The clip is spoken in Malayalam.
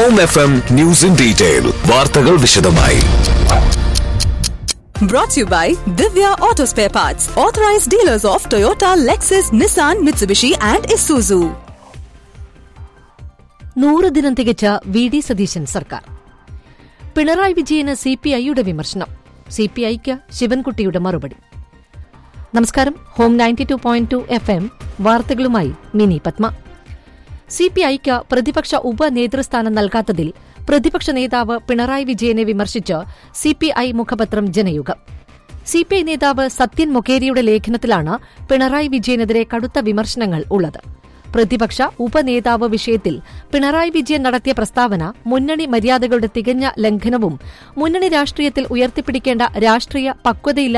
Home F M news in detail വാർത്തകൾ വിശദമായി Brought to you by Divya Auto Spare Parts, authorized dealers of Toyota, Lexus, Nissan, Mitsubishi, and Isuzu. നൂറ് ദിനം തികച്ച വി ഡി സതീശൻ സർക്കാർ പിണറായി വിജയന് സി പി ഐയുടെ വിമർശനം സി പി ഐക്ക് ശിവൻകുട്ടിയുടെ മറുപടി നമസ്കാരം home ninety two point two F M വാർത്തകളുമായി മിനി പത്മ സി പി ഐക്ക് പ്രതിപക്ഷ ഉപനേതൃസ്ഥാനം നൽകാത്തതിൽ പ്രതിപക്ഷ നേതാവ് പിണറായി വിജയനെ വിമർശിച്ച് സി പി ഐ മുഖപത്രം ജനയുഗം സി പി ഐ നേതാവ് സത്യൻ മൊക്കേരിയുടെ ലേഖനത്തിലാണ് പിണറായി വിജയനെതിരെ കടുത്ത വിമർശനങ്ങൾ ഉള്ളത് പ്രതിപക്ഷ ഉപനേതാവ് വിഷയത്തിൽ പിണറായി വിജയൻ നടത്തിയ പ്രസ്താവന മുന്നണി മര്യാദകളുടെ തികഞ്ഞ ലംഘനവും മുന്നണി രാഷ്ട്രീയത്തിൽ ഉയർത്തിപ്പിടിക്കേണ്ട രാഷ്ട്രീയ പക്വതയില്ല